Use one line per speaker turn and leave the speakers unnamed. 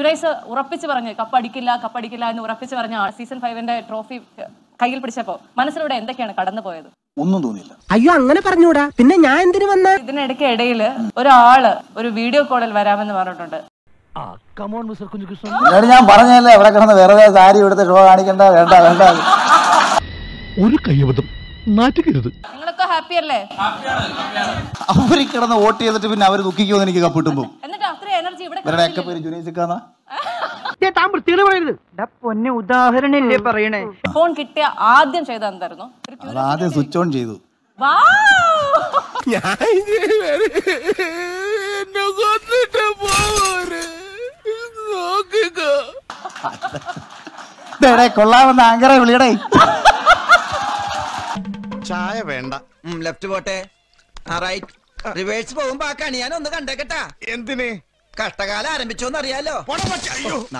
Sunrise ഉറപ്പിച്ച് പറഞ്ഞ് കപ്പടിക്കില്ല കപ്പടിക്കില്ല എന്ന് ഉറപ്പിച്ച് പറഞ്ഞ ആൾ സീസൺ ഫൈവിന്റെ ട്രോഫി കയ്യിൽ പിടിച്ചപ്പോ മനസ്സിലൂടെ എന്തൊക്കെയാണ് കടന്നു പോയത്
ഒന്നും തോന്നിയില്ല
അയ്യോ അങ്ങനെ പറഞ്ഞൂടാ പിന്നെ ഞാൻ എന്തിനു വന്ന
ഇതിനിടയ്ക്ക് ഇടയിൽ ഒരാള് ഒരു വീഡിയോ കോളിൽ വരാമെന്ന് പറഞ്ഞിട്ടുണ്ട്
എന്നോട് ഞാൻ പറഞ്ഞല്ലേ ഇവിടെ കിടന്ന് വെറുതെ സാരി എടുത്ത് ഷോ കാണിക്കണ്ട വേണ്ട വേണ്ട
ഒരു കയ്യബദ്ധം നാറ്റുകരുത്
നിങ്ങളൊക്കെ ഹാപ്പി അല്ലേ
അവർ കിടന്ന് വോട്ട് ചെയ്തിട്ട് പിന്നെ അവർ ദുഃഖിക്കുമെന്ന് എനിക്ക് കപ്പിട്ടുമ്പോ
എന്നിട്ട് അത്ര എനർജി ഇവിടെ
ഇവരുടെ ഒക്കെ പേര് ജുനൈസിക്കാന്നാ
പൊന്നെ ഉദാഹരണല്ലേ പറയണേ
ഫോൺ കിട്ടിയ ആദ്യം ചെയ്ത എന്തായിരുന്നു ഒരു
അത് ആദ്യം സ്വിച്ച് ഓൺ ചെയ്തു
Wow!
ഡേടേ കൊള്ളാമെന്ന് ആങ്കറെ വിളിയടേ
ചായ വേണ്ട
ലെഫ്റ്റ് പോട്ടെ റൈറ്റ് റിവേഴ്സ് പോകുമ്പോ ആ കണി ഞാൻ ഒന്ന് കണ്ടേക്കട്ടാ
എന്തിന്
കഷ്ടകാലം ആരംഭിച്ചോന്ന് അറിയാലോ